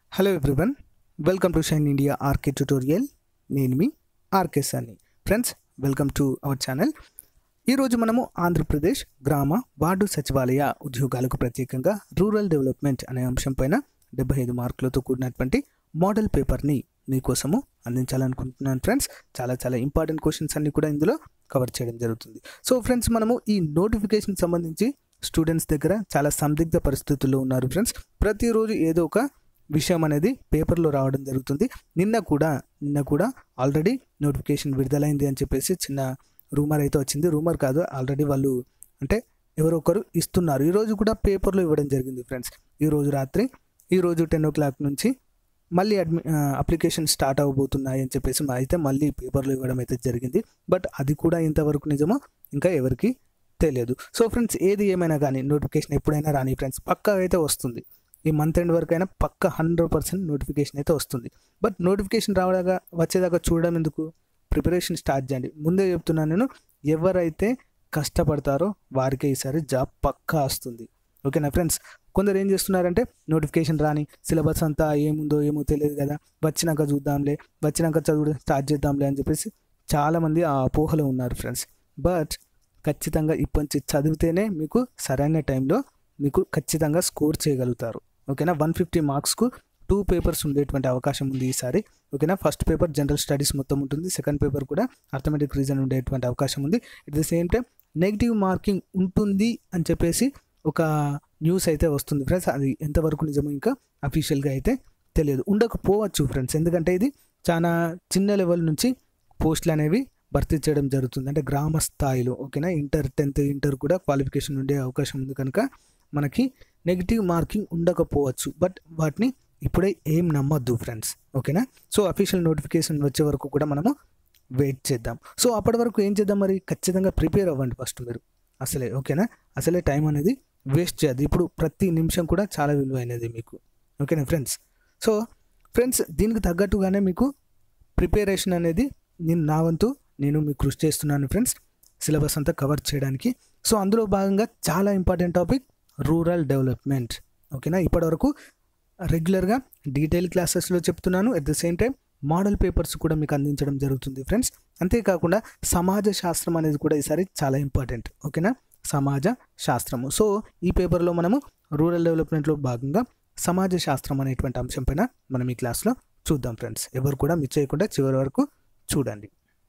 hello everyone welcome to Shine India RK tutorial నేను మీ RK Sani friends welcome to our channel ఈరోజు మనము ఆంధ్రప్రదేశ్ గ్రామ వార్డు సచివాలయ ఉద్యోగాలకు ప్రత్యేకంగా రూరల్ డెవలప్మెంట్ అనే అంశం పైన డెబ్బై ఐదు మార్కులతో కూడినటువంటి మోడల్ పేపర్ని మీకోసము అందించాలనుకుంటున్నాను ఫ్రెండ్స్ చాలా చాలా ఇంపార్టెంట్ క్వశ్చన్స్ అన్ని కూడా ఇందులో కవర్ చేయడం జరుగుతుంది సో ఫ్రెండ్స్ మనము ఈ నోటిఫికేషన్ సంబంధించి స్టూడెంట్స్ దగ్గర చాలా సందిగ్ధ పరిస్థితుల్లో ఉన్నారు ఫ్రెండ్స్ ప్రతిరోజు ఏదో ఒక విషయం అనేది పేపర్లో రావడం జరుగుతుంది నిన్న కూడా నిన్న కూడా ఆల్రెడీ నోటిఫికేషన్ విడుదలైంది అని చెప్పేసి చిన్న రూమర్ అయితే వచ్చింది రూమర్ కాదు ఆల్రెడీ వాళ్ళు అంటే ఎవరో ఒకరు ఇస్తున్నారు ఈరోజు కూడా పేపర్లో ఇవ్వడం జరిగింది ఫ్రెండ్స్ ఈరోజు రాత్రి ఈరోజు టెన్ ఓ క్లాక్ నుంచి మళ్ళీ అడ్మి అప్లికేషన్ స్టార్ట్ అవ్వబోతున్నాయి అని చెప్పేసి మా అయితే మళ్ళీ పేపర్లో ఇవ్వడం అయితే జరిగింది బట్ అది కూడా ఇంతవరకు నిజమో ఇంకా ఎవరికి తెలియదు సో ఫ్రెండ్స్ ఏది ఏమైనా కానీ నోటిఫికేషన్ ఎప్పుడైనా రాని ఫ్రెండ్స్ పక్కా అయితే వస్తుంది ఈ మంత్ ఎండ్ వరకు అయినా పక్క హండ్రెడ్ పర్సెంట్ నోటిఫికేషన్ అయితే వస్తుంది బట్ నోటిఫికేషన్ రావడాగా వచ్చేదాకా చూడడం ఎందుకు ప్రిపరేషన్ స్టార్ట్ చేయండి ముందే చెప్తున్నాను నేను ఎవరైతే కష్టపడతారో వారికే ఈసారి జాబ్ పక్కా వస్తుంది ఓకేనా ఫ్రెండ్స్ కొందరు ఏం చేస్తున్నారంటే నోటిఫికేషన్ రాని సిలబస్ అంతా ఏముందో ఏమో తెలియదు కదా వచ్చినాక చూద్దాంలే వచ్చినాక చదువు స్టార్ట్ చేద్దాంలే అని చెప్పేసి చాలామంది ఆ అపోహలో ఉన్నారు ఫ్రెండ్స్ బట్ ఖచ్చితంగా ఇప్పటి నుంచి చదివితేనే మీకు సరైన టైంలో మీకు ఖచ్చితంగా స్కోర్ చేయగలుగుతారు ఓకేనా వన్ ఫిఫ్టీ మార్క్స్కు టూ పేపర్స్ ఉండేటువంటి అవకాశం ఉంది ఈసారి ఓకేనా ఫస్ట్ పేపర్ జనరల్ స్టడీస్ మొత్తం ఉంటుంది సెకండ్ పేపర్ కూడా అర్థమెటిక్ రీజన్ ఉండేటువంటి అవకాశం ఉంది at the same time negative marking ఉంటుంది అని చెప్పేసి ఒక న్యూస్ అయితే వస్తుంది ఫ్రెండ్స్ అది ఎంతవరకు నిజమో ఇంకా అఫీషియల్గా అయితే తెలియదు ఉండకపోవచ్చు ఫ్రెండ్స్ ఎందుకంటే ఇది చాలా చిన్న లెవెల్ నుంచి పోస్టులు అనేవి భర్తీ చేయడం జరుగుతుంది అంటే గ్రామ స్థాయిలో ఓకేనా ఇంటర్ టెన్త్ ఇంటర్ కూడా క్వాలిఫికేషన్ ఉండే అవకాశం ఉంది కనుక మనకి నెగిటివ్ మార్కింగ్ ఉండకపోవచ్చు బట్ వాటిని ఇప్పుడే ఏం నమ్మద్దు ఫ్రెండ్స్ ఓకేనా సో అఫీషియల్ నోటిఫికేషన్ వచ్చే వరకు కూడా మనము వెయిట్ చేద్దాం సో అప్పటి వరకు ఏం చేద్దాం మరి ఖచ్చితంగా ప్రిపేర్ అవ్వండి ఫస్ట్ మీరు అసలే ఓకేనా అసలే టైం అనేది వేస్ట్ చేయద్దు ఇప్పుడు ప్రతి నిమిషం కూడా చాలా విలువైనది మీకు ఓకేనా ఫ్రెండ్స్ సో ఫ్రెండ్స్ దీనికి తగ్గట్టుగానే మీకు ప్రిపరేషన్ అనేది నేను నా వంతు నేను మీకు కృషి చేస్తున్నాను ఫ్రెండ్స్ సిలబస్ అంతా కవర్ చేయడానికి సో అందులో భాగంగా చాలా ఇంపార్టెంట్ టాపిక్ రూరల్ డెవలప్మెంట్ ఓకేనా ఇప్పటివరకు రెగ్యులర్గా డీటెయిల్ క్లాసెస్లో చెప్తున్నాను at the same time model papers కూడా మీకు అందించడం జరుగుతుంది ఫ్రెండ్స్ అంతేకాకుండా సమాజ శాస్త్రం అనేది కూడా ఈసారి చాలా ఇంపార్టెంట్ ఓకేనా సమాజ శాస్త్రము సో ఈ పేపర్లో మనము రూరల్ డెవలప్మెంట్లో భాగంగా సమాజ శాస్త్రం అనేటువంటి అంశం పైన మనం ఈ క్లాస్లో చూద్దాం ఫ్రెండ్స్ ఎవరు కూడా మిస్ చేయకుండా చివరి వరకు చూడండి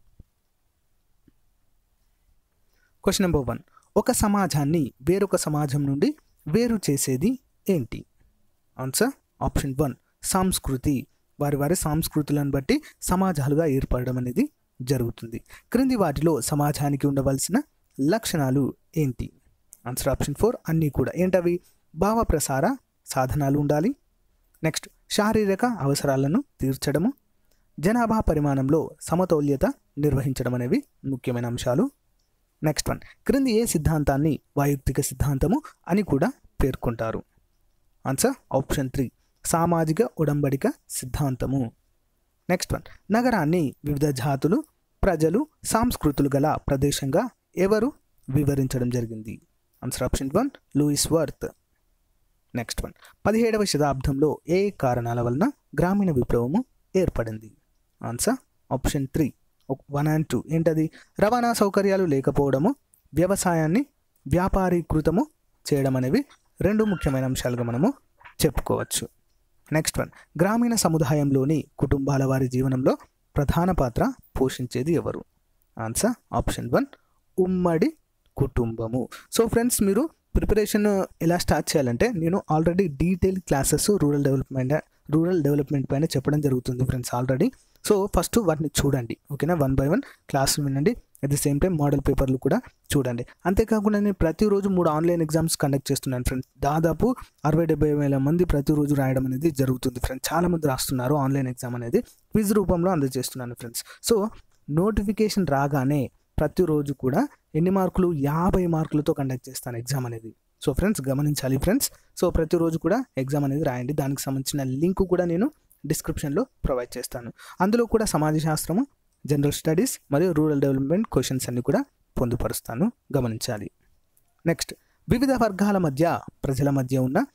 క్వశ్చన్ నెంబర్ వన్ ఒక సమాజాన్ని వేరొక సమాజం నుండి వేరు చేసేది ఏంటి ఆన్సర్ ఆప్షన్ వన్ సంస్కృతి వారి వారి సంస్కృతులను బట్టి సమాజాలుగా ఏర్పడడం అనేది జరుగుతుంది క్రింది వాటిలో సమాజానికి ఉండవలసిన లక్షణాలు ఏంటి ఆన్సర్ ఆప్షన్ ఫోర్ అన్నీ కూడా ఏంటవి భావ ప్రసార సాధనాలు ఉండాలి నెక్స్ట్ శారీరక అవసరాలను తీర్చడము జనాభా పరిమాణంలో సమతౌల్యత నిర్వహించడం అనేవి ముఖ్యమైన అంశాలు నెక్స్ట్ వన్ క్రింది ఏ సిద్ధాంతాన్ని వాయుక్తిక సిద్ధాంతము అని కూడా పేర్కొంటారు ఆన్సర్ ఆప్షన్ త్రీ సామాజిక ఉడంబడిక సిద్ధాంతము నెక్స్ట్ వన్ నగరాన్ని వివిధ జాతులు ప్రజలు సంస్కృతులు గల ప్రదేశంగా ఎవరు వివరించడం జరిగింది answer option one Louis Wirth next one పదిహేడవ శతాబ్దంలో ఏ కారణాల వలన గ్రామీణ విప్లవము ఏర్పడింది answer option three one and two ఏంటది రవాణా సౌకర్యాలు లేకపోవడము వ్యవసాయాన్ని వ్యాపారీకృతము చేయడం అనేవి రెండు ముఖ్యమైన అంశాలుగా మనము చెప్పుకోవచ్చు నెక్స్ట్ వన్ గ్రామీణ సముదాయంలోని కుటుంబాల వారి జీవనంలో ప్రధాన పాత్ర పోషించేది ఎవరు ఆన్సర్ ఆప్షన్ వన్ ఉమ్మడి కుటుంబము సో ఫ్రెండ్స్ మీరు ప్రిపరేషన్ ఎలా స్టార్ట్ చేయాలంటే నేను already detail classes rural development rural development పైన చెప్పడం జరుగుతుంది ఫ్రెండ్స్ ఆల్రెడీ సో ఫస్ట్ వాటిని చూడండి ఓకేనా వన్ బై వన్ క్లాస్ వినండి at the same time model పేపర్లు కూడా చూడండి అంతేకాకుండా నేను ప్రతిరోజు మూడు ఆన్లైన్ ఎగ్జామ్స్ కండక్ట్ చేస్తున్నాను ఫ్రెండ్స్ దాదాపు అరవై డెబ్బై వేల మంది ప్రతిరోజు రాయడం అనేది జరుగుతుంది ఫ్రెండ్స్ చాలా మంది రాస్తున్నారు ఆన్లైన్ ఎగ్జామ్ అనేది క్విజ్ రూపంలో అందజేస్తున్నాను ఫ్రెండ్స్ సో నోటిఫికేషన్ రాగానే ప్రతిరోజు కూడా ఎన్ని మార్కులు యాభై మార్కులతో కండక్ట్ చేస్తాను ఎగ్జామ్ అనేది సో ఫ్రెండ్స్ గమనించాలి ఫ్రెండ్స్ సో ప్రతిరోజు కూడా ఎగ్జామ్ అనేది రాయండి దానికి సంబంధించిన లింక్ కూడా నేను డిస్క్రిప్షన్లో ప్రొవైడ్ చేస్తాను అందులో కూడా సమాజ శాస్త్రము జనరల్ స్టడీస్ మరియు రూరల్ డెవలప్మెంట్ క్వశ్చన్స్ అన్ని కూడా పొందుపరుస్తాను గమనించాలి నెక్స్ట్ వివిధ వర్గాల మధ్య ప్రజల మధ్య ఉన్న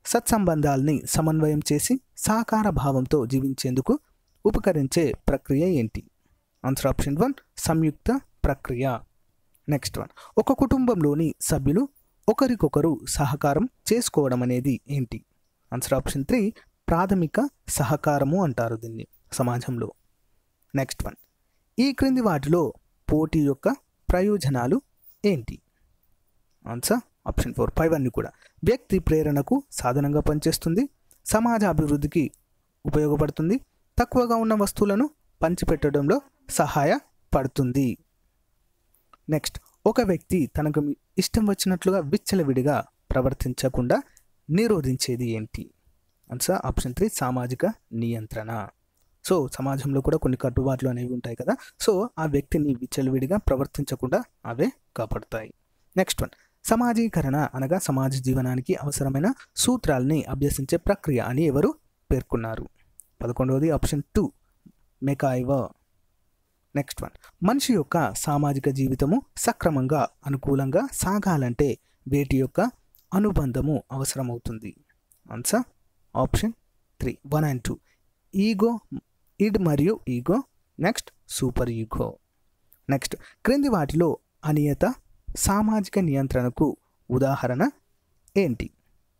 సత్సంబంధాల్ని సమన్వయం చేసి సహకార భావంతో జీవించేందుకు ఉపకరించే ప్రక్రియ ఏంటి ఆన్సర్ ఆప్షన్ వన్ సంయుక్త ప్రక్రియ నెక్స్ట్ వన్ ఒక కుటుంబంలోని సభ్యులు ఒకరికొకరు సహకారం చేసుకోవడం అనేది ఏంటి ఆన్సర్ ఆప్షన్ త్రీ ప్రాథమిక సహకారము అంటారు దీన్ని సమాజంలో నెక్స్ట్ వన్ ఈ క్రింది వాటిలో పోటీ యొక్క ప్రయోజనాలు ఏంటి ఆన్సర్ ఆప్షన్ ఫోర్ ఫైవ్ అన్ని కూడా వ్యక్తి ప్రేరణకు సాధనంగా పనిచేస్తుంది సమాజ అభివృద్ధికి ఉపయోగపడుతుంది తక్కువగా ఉన్న వస్తువులను పంచిపెట్టడంలో సహాయపడుతుంది నెక్స్ట్ ఒక వ్యక్తి తనకు ఇష్టం వచ్చినట్లుగా విచ్చలవిడిగా ప్రవర్తించకుండా నిరోధించేది ఏంటి ఆన్సర్ ఆప్షన్ త్రీ సామాజిక నియంత్రణ సో సమాజంలో కూడా కొన్ని కట్టుబాట్లు అనేవి ఉంటాయి కదా సో ఆ వ్యక్తిని విచ్చలవిడిగా ప్రవర్తించకుండా అవే కాపాడుతాయి నెక్స్ట్ వన్ సమాజీకరణ అనగా సమాజ జీవనానికి అవసరమైన సూత్రాలని అభ్యసించే ప్రక్రియ అని ఎవరు పేర్కొన్నారు పదకొండవది ఆప్షన్ టూ మెకాయివ నెక్స్ట్ వన్ మనిషి యొక్క సామాజిక జీవితము సక్రమంగా అనుకూలంగా సాగాలంటే వేటి యొక్క అనుబంధము అవసరమవుతుంది answer option three one and two ego id మరియు ego next super ego next క్రింది వాటిలో అనియత సామాజిక నియంత్రణకు ఉదాహరణ ఏంటి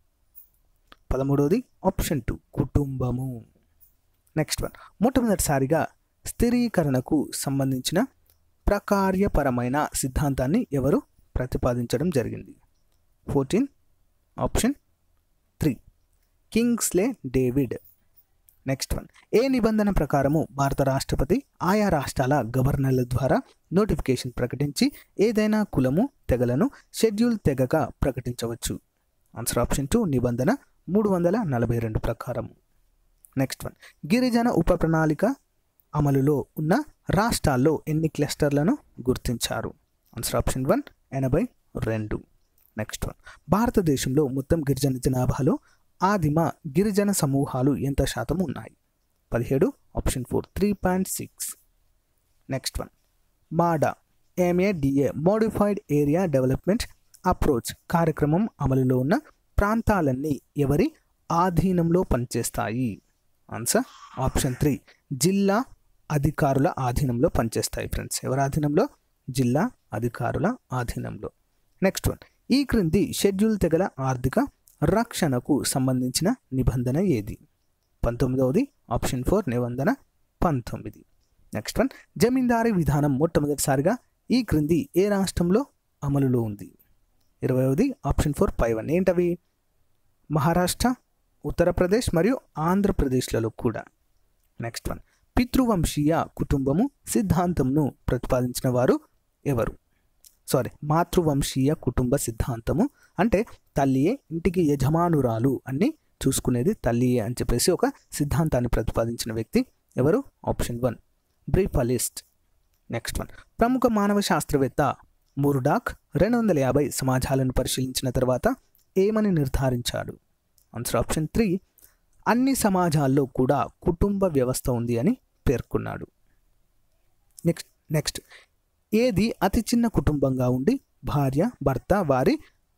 పదమూడవది ఆప్షన్ టూ కుటుంబము నెక్స్ట్ వన్ మొట్టమొదటిసారిగా స్థిరీకరణకు సంబంధించిన ప్రకార్యపరమైన సిద్ధాంతాన్ని ఎవరు ప్రతిపాదించడం జరిగింది fourteen option three Kingsley David next one ఏ నిబంధన ప్రకారము భారత రాష్ట్రపతి ఆయా రాష్ట్రాల గవర్నర్ల ద్వారా నోటిఫికేషన్ ప్రకటించి ఏదైనా కులము తెగలను షెడ్యూల్ తెగగా ప్రకటించవచ్చు ఆన్సర్ ఆప్షన్ టూ నిబంధన మూడు వందల నలభై రెండు ప్రకారం నెక్స్ట్ వన్ గిరిజన ఉప ప్రణాళిక అమలులో ఉన్న రాష్ట్రాల్లో ఎన్ని క్లస్టర్లను గుర్తించారు ఆన్సర్ ఆప్షన్ వన్ ఎనభై రెండు నెక్స్ట్ వన్ భారతదేశంలో మొత్తం గిరిజన జనాభాలో ఆదిమ గిరిజన సమూహాలు ఎంత శాతం ఉన్నాయి పదిహేడు option four three point six next one MADA MADA modified area development approach కార్యక్రమం అమలులో ఉన్న ప్రాంతాలన్నీ ఎవరి ఆధీనంలో పనిచేస్తాయి ఆన్సర్ ఆప్షన్ త్రీ జిల్లా అధికారుల ఆధీనంలో పనిచేస్తాయి ఫ్రెండ్స్ ఎవరి ఆధీనంలో జిల్లా అధికారుల ఆధీనంలో నెక్స్ట్ వన్ ఈ క్రింది షెడ్యూల్ తెగల ఆర్థిక రక్షణకు సంబంధించిన నిబంధన ఏది పంతొమ్మిదవది ఆప్షన్ ఫోర్ నిబంధన పంతొమ్మిది నెక్స్ట్ వన్ జమీందారీ విధానం మొట్టమొదటిసారిగా ఈ క్రింది ఏ రాష్ట్రంలో అమలులో ఉంది ఇరవైవది ఆప్షన్ ఫోర్ పై వన్ ఏంటవి మహారాష్ట్ర ఉత్తరప్రదేశ్ మరియు ఆంధ్రప్రదేశ్లలో కూడా నెక్స్ట్ వన్ పితృవంశీయ కుటుంబము సిద్ధాంతంను ప్రతిపాదించిన వారు ఎవరు సారీ మాతృవంశీయ కుటుంబ సిద్ధాంతము అంటే తల్లియే ఇంటికి యజమానురాలు అన్ని చూసుకునేది తల్లియే అని చెప్పేసి ఒక సిద్ధాంతాన్ని ప్రతిపాదించిన వ్యక్తి ఎవరు ఆప్షన్ వన్ బ్రీఫలిస్ట్ నెక్స్ట్ వన్ ప్రముఖ మానవ శాస్త్రవేత్త మురుడాక్ రెండు వందల యాభై సమాజాలను పరిశీలించిన తర్వాత ఏమని నిర్ధారించాడు ఆన్సర్ ఆప్షన్ త్రీ అన్ని సమాజాల్లో కూడా కుటుంబ వ్యవస్థ ఉంది అని పేర్కొన్నాడు నెక్స్ట్ నెక్స్ట్ ఏది అతి చిన్న కుటుంబంగా ఉండి భార్య భర్త వారి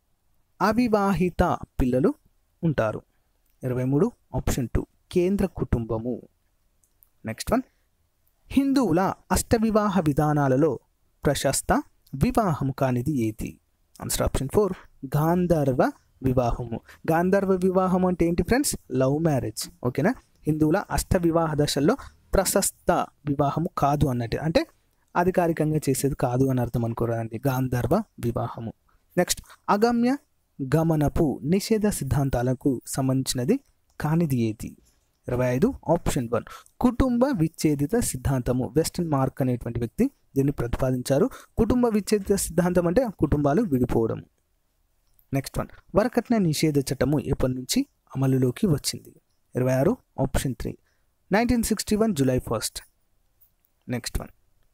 అవివాహిత పిల్లలు ఉంటారు ఇరవై మూడు ఆప్షన్ టూ కేంద్ర కుటుంబము నెక్స్ట్ వన్ హిందువుల అష్టవివాహ విధానాలలో ప్రశస్త వివాహము కానిది ఏది ఆన్సర్ ఆప్షన్ ఫోర్ గాంధర్వ వివాహము గాంధర్వ వివాహం అంటే ఏంటి ఫ్రెండ్స్ లవ్ మ్యారేజ్ ఓకేనా హిందువుల అష్ట వివాహ దశల్లో ప్రశస్త వివాహము కాదు అన్నట్టు అంటే అధికారికంగా చేసేది కాదు అని అర్థం అనుకోరాదండి గాంధర్వ వివాహము నెక్స్ట్ అగమ్య గమనపు నిషేధ సిద్ధాంతాలకు సంబంధించినది కానిది ఏది ఇరవై ఐదు ఆప్షన్ వన్ కుటుంబ విచ్ఛేదిత సిద్ధాంతము వెస్టర్న్ మార్క్ అనేటువంటి వ్యక్తి దీన్ని ప్రతిపాదించారు కుటుంబ విచ్ఛేదిత సిద్ధాంతం అంటే కుటుంబాలు విడిపోవడం నెక్స్ట్ వన్ వరకట్న నిషేధ చట్టము ఎప్పటి నుంచి అమలులోకి వచ్చింది ఇరవై ఆరు option three nineteen sixty one July first next one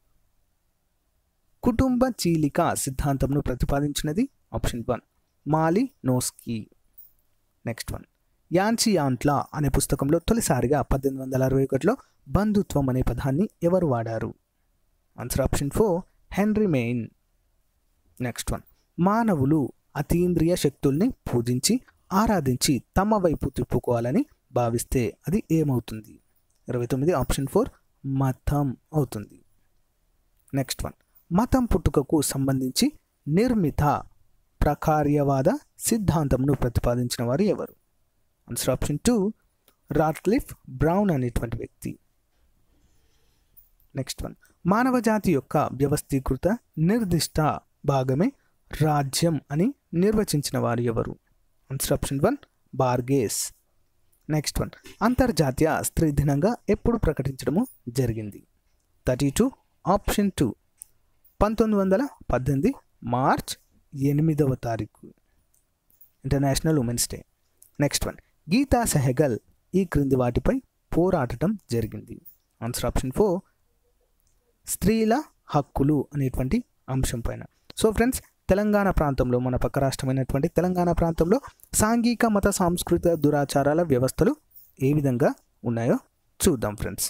కుటుంబ చీలిక సిద్ధాంతంను ప్రతిపాదించినది option one Malinowski next one యాంచి యాంట్లా అనే పుస్తకంలో తొలిసారిగా పద్దెనిమిది వందల అరవై ఒకటిలో బంధుత్వం అనే పదాన్ని ఎవరు వాడారు answer option four Henry Maine next one మానవులు అతీంద్రియ శక్తుల్ని పూజించి ఆరాధించి తమ వైపు తిప్పుకోవాలని భావిస్తే అది ఏమవుతుంది ఇరవై తొమ్మిది ఆప్షన్ ఫోర్ మతం అవుతుంది నెక్స్ట్ వన్ మతం పుట్టుకకు సంబంధించి నిర్మిత ప్రకార్యవాద సిద్ధాంతంను ప్రతిపాదించిన వారు ఎవరు answer option two Radcliffe Brown అనేటువంటి వ్యక్తి నెక్స్ట్ వన్ మానవ జాతి యొక్క వ్యవస్థీకృత నిర్దిష్ట భాగమే రాజ్యం అని నిర్వచించిన వారు ఎవరు answer option one Burgess next one అంతర్జాతీయ స్త్రీ దినంగా ఎప్పుడు ప్రకటించడము జరిగింది థర్టీ టూ ఆప్షన్ టూ పంతొమ్మిది వందల పద్దెనిమిది మార్చ్ ఎనిమిదవ తారీఖు international women's day next one Geeta Sehgal ఈ క్రింది వాటిపై పోరాటం జరిగింది ఆన్సర్ ఆప్షన్ ఫోర్ స్త్రీల హక్కులు అనేటువంటి అంశం పైన సో ఫ్రెండ్స్ తెలంగాణ ప్రాంతంలో మన పక్క రాష్ట్రమైనటువంటి తెలంగాణ ప్రాంతంలో సాంఘిక మత సాంస్కృతిక దురాచారాల వ్యవస్థలు ఏ విధంగా ఉన్నాయో చూద్దాం ఫ్రెండ్స్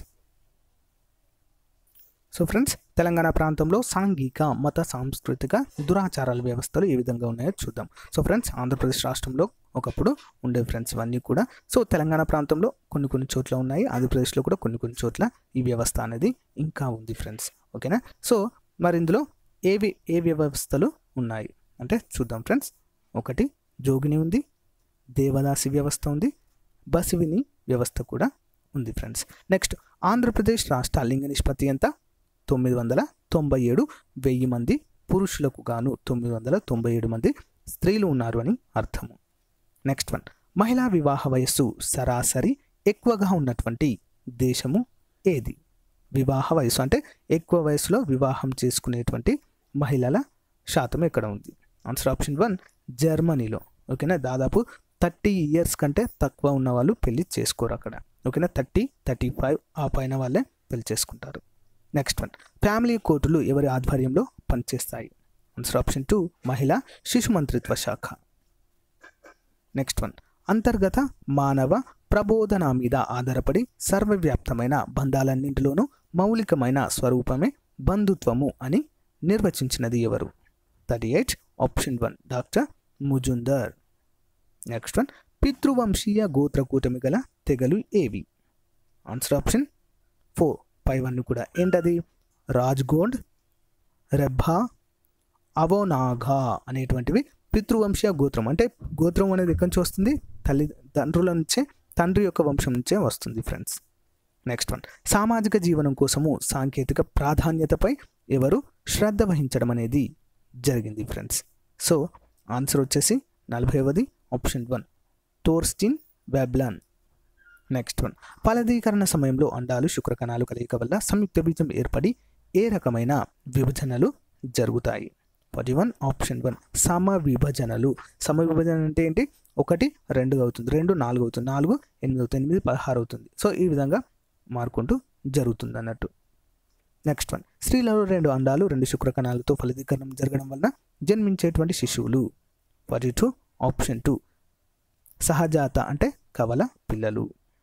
సో ఫ్రెండ్స్ తెలంగాణ ప్రాంతంలో సాంఘిక మత సాంస్కృతిక దురాచారాల వ్యవస్థలు ఏ విధంగా ఉన్నాయో చూద్దాం సో ఫ్రెండ్స్ ఆంధ్రప్రదేశ్ రాష్ట్రంలో ఒకప్పుడు ఉండే ఫ్రెండ్స్ ఇవన్నీ కూడా సో తెలంగాణ ప్రాంతంలో కొన్ని కొన్ని చోట్ల ఉన్నాయి ఆంధ్రప్రదేశ్లో కూడా కొన్ని కొన్ని చోట్ల ఈ వ్యవస్థ అనేది ఇంకా ఉంది ఫ్రెండ్స్ ఓకేనా సో మరి ఇందులో ఏవి ఏ వ్యవస్థలు ఉన్నాయి అంటే చూద్దాం ఫ్రెండ్స్ ఒకటి జోగిని ఉంది దేవదాసి వ్యవస్థ ఉంది బసివిని వ్యవస్థ కూడా ఉంది ఫ్రెండ్స్ నెక్స్ట్ ఆంధ్రప్రదేశ్ రాష్ట్ర లింగ నిష్పత్తి ఎంత తొమ్మిది వందల తొంభై ఏడు వెయ్యి మంది పురుషులకు గాను తొమ్మిది వందల తొంభై ఏడు మంది స్త్రీలు ఉన్నారు అని అర్థము నెక్స్ట్ వన్ మహిళా వివాహ వయస్సు సరాసరి ఎక్కువగా ఉన్నటువంటి దేశము ఏది వివాహ వయసు అంటే ఎక్కువ వయసులో వివాహం చేసుకునేటువంటి మహిళల శాతం ఎక్కడ ఉంది ఆన్సర్ ఆప్షన్ వన్ జర్మనీలో ఓకేనా దాదాపు థర్టీ ఇయర్స్ కంటే తక్కువ ఉన్న వాళ్ళు పెళ్లి చేసుకోరు అక్కడ ఓకేనా థర్టీ థర్టీ ఫైవ్ ఆ పైన వాళ్ళే పెళ్లి చేసుకుంటారు నెక్స్ట్ వన్ ఫ్యామిలీ కోర్టులు ఎవరి ఆధ్వర్యంలో పనిచేస్తాయి ఆన్సర్ ఆప్షన్ టూ మహిళా శిశు మంత్రిత్వ శాఖ నెక్స్ట్ వన్ అంతర్గత మానవ ప్రబోధన మీద ఆధారపడి సర్వవ్యాప్తమైన బంధాలన్నింటిలోనూ మౌలికమైన స్వరూపమే బంధుత్వము అని నిర్వచించినది ఎవరు thirty eight option one doctor Majumdar next one పితృవంశీయ గోత్ర కూటమి గల తెగలు ఏవి ఆన్సర్ ఆప్షన్ ఫోర్ పై వన్ కూడా ఏంటది రాజ్గోండ్ రెబ్బా అవోనాగా అనేటువంటివి పితృవంశీయ గోత్రం అంటే గోత్రం అనేది ఎక్కడి నుంచి వస్తుంది తల్లి తండ్రుల నుంచే తండ్రి యొక్క వంశం నుంచే వస్తుంది ఫ్రెండ్స్ నెక్స్ట్ వన్ సామాజిక జీవనం కోసము సాంకేతిక ప్రాధాన్యతపై ఎవరు శ్రద్ధ వహించడం అనేది జరిగింది ఫ్రెండ్స్ సో ఆన్సర్ వచ్చేసి నలభైవది option one Thorstein Veblen next one ఫలదీకరణ సమయంలో అండాలు శుక్రకణాలు కలయిక వల్ల సంయుక్త బీజం ఏర్పడి ఏ రకమైన విభజనలు జరుగుతాయి ఫార్టీ వన్ ఆప్షన్ వన్ సమ విభజనలు సమ విభజన అంటే ఏంటి ఒకటి రెండు అవుతుంది రెండు నాలుగు అవుతుంది నాలుగు ఎనిమిది అవుతుంది ఎనిమిది పదహారు అవుతుంది సో ఈ విధంగా మారుకుంటూ జరుగుతుంది అన్నట్టు నెక్స్ట్ వన్ స్త్రీలలో రెండు అండాలు రెండు శుక్రకణాలతో ఫలదీకరణం జరగడం వలన జన్మించేటువంటి శిశువులు ఫార్టీ టూ ఆప్షన్ టూ సహజాత అంటే కవల పిల్లలు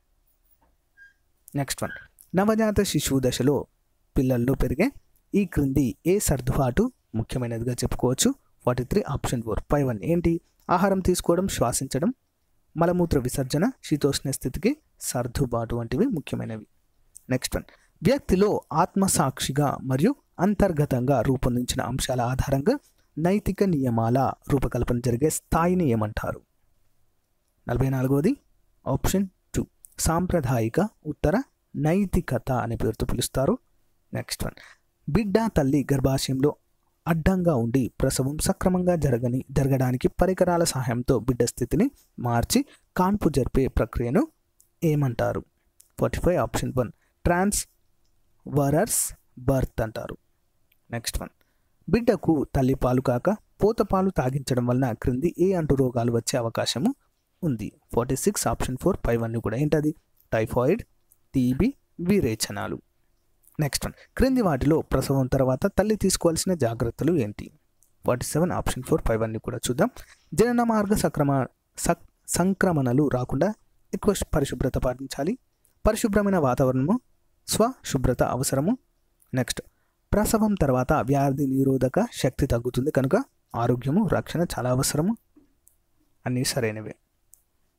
నెక్స్ట్ వన్ నవజాత శిశువు దశలో పిల్లల్లో పెరిగే ఈ క్రింది ఏ సర్దుబాటు ముఖ్యమైనదిగా చెప్పుకోవచ్చు ఫార్టీ త్రీ ఆప్షన్ ఫోర్ పై వన్ ఏంటి ఆహారం తీసుకోవడం శ్వాసించడం మలమూత్ర విసర్జన శీతోష్ణ స్థితికి సర్దుబాటు వంటివి ముఖ్యమైనవి నెక్స్ట్ వన్ వ్యక్తిలో ఆత్మసాక్షిగా మరియు అంతర్గతంగా రూపొందించిన అంశాల ఆధారంగా నైతిక నియమాల రూపకల్పన జరిగే స్థాయిని ఏమంటారు నలభై నాలుగవది ఆప్షన్ టూ సాంప్రదాయిక ఉత్తర నైతికత అనే పేరుతో పిలుస్తారు నెక్స్ట్ వన్ బిడ్డ తల్లి గర్భాశయంలో అడ్డంగా ఉండి ప్రసవం సక్రమంగా జరగని జరగడానికి పరికరాల సహాయంతో బిడ్డ స్థితిని మార్చి కాన్పు జరిపే ప్రక్రియను ఏమంటారు forty five option one transverse birth అంటారు నెక్స్ట్ వన్ బిడ్డకు తల్లి పాలు కాక పోత పాలు తాగించడం వలన క్రింది ఏ అంటు రోగాలు వచ్చే అవకాశము ఉంది ఫార్టీ సిక్స్ ఆప్షన్ ఫోర్ పై వన్ కూడా ఏంటది టైఫాయిడ్ టీబీ విరేచనాలు నెక్స్ట్ వన్ క్రింది వాటిలో ప్రసవం తర్వాత తల్లి తీసుకోవాల్సిన జాగ్రత్తలు ఏంటి forty seven option four five అన్ని కూడా చూద్దాం జనన మార్గ సక్రమ సక్ సంక్రమణలు రాకుండా ఎక్కువ పరిశుభ్రత పాటించాలి పరిశుభ్రమైన వాతావరణము స్వశుభ్రత అవసరము నెక్స్ట్ ప్రసవం తర్వాత వ్యాధి నిరోధక శక్తి తగ్గుతుంది కనుక ఆరోగ్యము రక్షణ చాలా అవసరము అన్నీ సరైనవే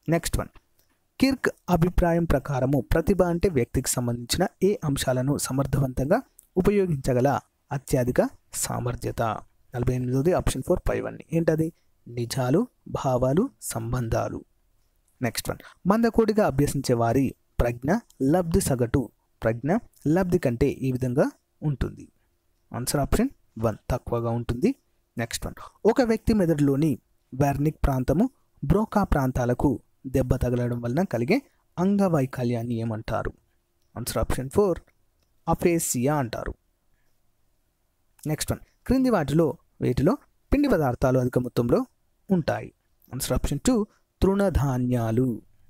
నెక్స్ట్ వన్ కిర్క్ అభిప్రాయం ప్రకారము ప్రతిభ అంటే వ్యక్తికి సంబంధించిన ఏ అంశాలను సమర్థవంతంగా ఉపయోగించగల అత్యధిక సామర్థ్యత నలభై ఎనిమిదోది ఆప్షన్ ఫోర్ ఫైవ్ అన్ని ఏంటది నిజాలు భావాలు సంబంధాలు నెక్స్ట్ వన్ మందకోడిగా అభ్యసించే వారి ప్రజ్ఞ లబ్ధి సగటు ప్రజ్ఞ లబ్ధి కంటే ఈ విధంగా ఉంటుంది ఆన్సర్ ఆప్షన్ వన్ తక్కువగా ఉంటుంది నెక్స్ట్ వన్ ఒక వ్యక్తి మెదడులోని వెర్నిక్ ప్రాంతము బ్రోకా ప్రాంతాలకు దెబ్బ తగలడం వలన కలిగే అంగవైకల్యాన్ని ఏమంటారు ఆన్సర్ ఆప్షన్ ఫోర్ అఫేసియా అంటారు నెక్స్ట్ వన్ క్రింది వాటిలో వీటిలో పిండి పదార్థాలు అధిక మొత్తంలో ఉంటాయి ఆన్సర్ ఆప్షన్ టూ తృణధాన్యాలు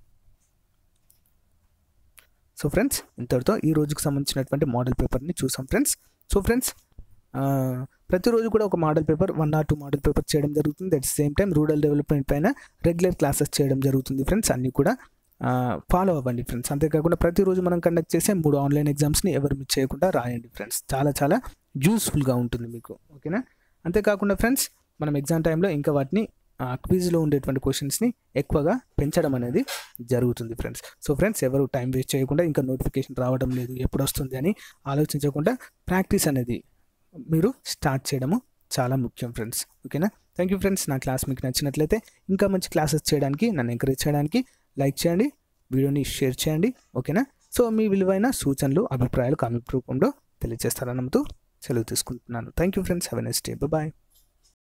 సో ఫ్రెండ్స్ ఇంతటితో ఈ రోజుకి సంబంధించినటువంటి మోడల్ పేపర్ని చూసాం ఫ్రెండ్స్ సో ఫ్రెండ్స్ ప్రతిరోజు కూడా ఒక model paper one or two model paper చేయడం జరుగుతుంది at same time rural development పైన రెగ్యులర్ క్లాసెస్ చేయడం జరుగుతుంది ఫ్రెండ్స్ అన్నీ కూడా ఫాలో అవ్వండి ఫ్రెండ్స్ అంతేకాకుండా ప్రతిరోజు మనం కండక్ట్ చేసే మూడు ఆన్లైన్ ఎగ్జామ్స్ని ఎవరు మిస్ చేయకుండా రాయండి ఫ్రెండ్స్ చాలా చాలా యూస్ఫుల్గా ఉంటుంది మీకు ఓకేనా అంతేకాకుండా ఫ్రెండ్స్ మనం ఎగ్జామ్ టైంలో ఇంకా వాటిని క్విజ్లో ఉండేటువంటి క్వశ్చన్స్ని ఎక్కువగా పెంచడం అనేది జరుగుతుంది ఫ్రెండ్స్ సో ఫ్రెండ్స్ ఎవరు టైం వేస్ట్ చేయకుండా ఇంకా నోటిఫికేషన్ రావడం లేదు ఎప్పుడు వస్తుంది అని ఆలోచించకుండా ప్రాక్టీస్ అనేది మీరు స్టార్ట్ చేయడము చాలా ముఖ్యం ఫ్రెండ్స్ ఓకేనా థ్యాంక్ యూ ఫ్రెండ్స్ నా క్లాస్ మీకు నచ్చినట్లయితే ఇంకా మంచి క్లాసెస్ చేయడానికి నన్ను ఎంకరేజ్ చేయడానికి లైక్ చేయండి వీడియోని షేర్ చేయండి ఓకేనా సో మీ విలువైన సూచనలు అభిప్రాయాలు కామెంట్ రూపంలో తెలియజేస్తారని నమ్ముతూ సెలవు తీసుకుంటున్నాను thank you friends have a next day bye